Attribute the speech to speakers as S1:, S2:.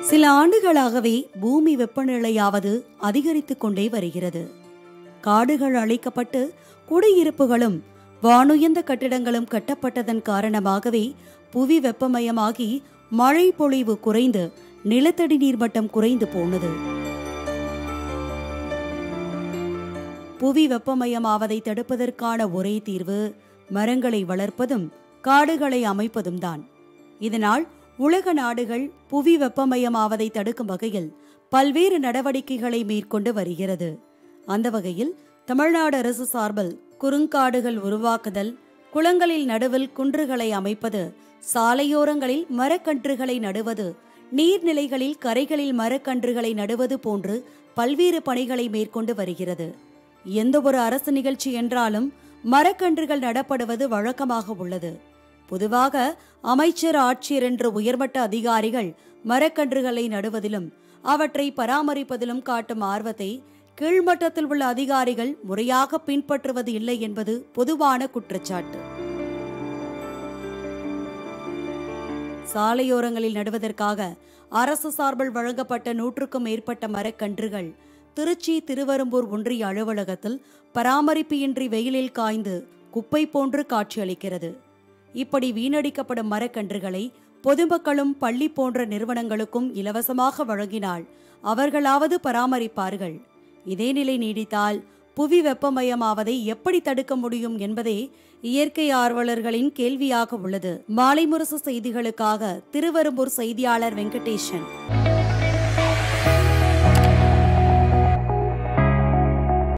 S1: சில ஆண்டுகளாகவே பூமி வெப்பநிலையாவது அதிகரித்துக் கொண்டே வருகிறது காடுகள் அழிக்கப்பட்டு குடியிருப்புகளும் வானுயர்ந்த கட்டிடங்களும் கட்டப்பட்டதன் காரணமாகவே புவி வெப்பமயமாகி மழை பொழிவு குறைந்து நிலத்தடி நீர்மட்டம் குறைந்து போனது புவி வெப்பமயமாவதை தடுப்பதற்கான ஒரே தீர்வு மரங்களை வளர்ப்பதும் காடுகளை அமைப்பதும் தான் இதனால் உலக நாடுகள் புவி வெப்பமயமாவதை தடுக்கும் வகையில் பல்வேறு நடவடிக்கைகளை மேற்கொண்டு வருகிறது அந்த வகையில் தமிழ்நாடு அரசு சார்பில் குறுங்காடுகள் உருவாக்குதல் குளங்களில் நடுவில் குன்றுகளை அமைப்பது சாலையோரங்களில் மரக்கன்றுகளை நடுவது நீர்நிலைகளில் கரைகளில் மரக்கன்றுகளை நடுவது போன்று பல்வேறு பணிகளை மேற்கொண்டு வருகிறது எந்த ஒரு அரசு நிகழ்ச்சி என்றாலும் மரக்கன்றுகள் நடப்படுவது வழக்கமாக உள்ளது பொதுவாக அமைச்சர் ஆட்சியர் என்ற உயர்மட்ட அதிகாரிகள் மரக்கன்றுகளை நடுவதிலும் அவற்றை பராமரிப்பதிலும் காட்டும் ஆர்வத்தை கீழ்மட்டத்தில் உள்ள அதிகாரிகள் முறையாக பின்பற்றுவது இல்லை என்பது பொதுவான குற்றச்சாட்டு சாலையோரங்களில் நடுவதற்காக அரசு சார்பில் வழங்கப்பட்ட நூற்றுக்கும் மேற்பட்ட மரக்கன்றுகள் திருச்சி திருவெரும்பூர் ஒன்றிய அலுவலகத்தில் பராமரிப்பு இன்றி வெயிலில் காய்ந்து குப்பை போன்று காட்சியளிக்கிறது இப்படி வீணடிக்கப்படும் மரக்கன்றுகளை பொதுமக்களும் பள்ளி போன்ற நிறுவனங்களுக்கும் இலவசமாக வழங்கினால் அவர்களாவது பராமரிப்பார்கள் இதே நிலை நீடித்தால் புவி வெப்பமயமாவதை எப்படி தடுக்க முடியும் என்பதே இயற்கை ஆர்வலர்களின் கேள்வியாக உள்ளது மாலை முரசு செய்திகளுக்காக திருவெரும்பூர் செய்தியாளர் வெங்கடேசன்